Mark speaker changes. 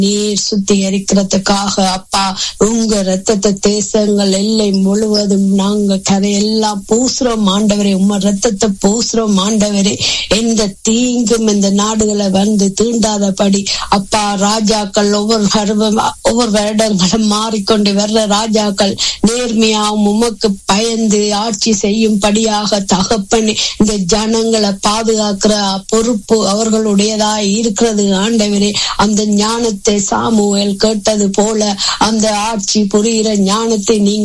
Speaker 1: நீர் சுத்திகரிக்கிறதுக்காக அப்பா உங்க ரத்தத்தை தேசங்கள் எல்லை முழுவதும் நாங்க கரையெல்லாம் பூசுறோம் ஆண்டவரே உம்ம ரத்தத்தை பூசுறோம் ஆண்டவரே எந்த தீங்கும் இந்த நாடுகளை வந்து தீண்டாதபடி அப்பா ராஜாக்கள் ஒவ்வொரு வருவ- ஒவ்வொரு வருடங்களும் மாறிக்கொண்டு வர்ற ராஜாக்கள் நேர்மையாவும் உமக்கு பயந்து ஆட்சி செய்யும்படியாக தகப்பனே இந்த ஜனங்களை பாதுகாக்கிற பொறுப்பு அவர்களுடையதா இருக்கிறது ஆண்டவரே அந்த ஞானத்தை சாமுவேல் கேட்டது போல அந்த ஆட்சி புரிகிற ஞானத்தை நீங்க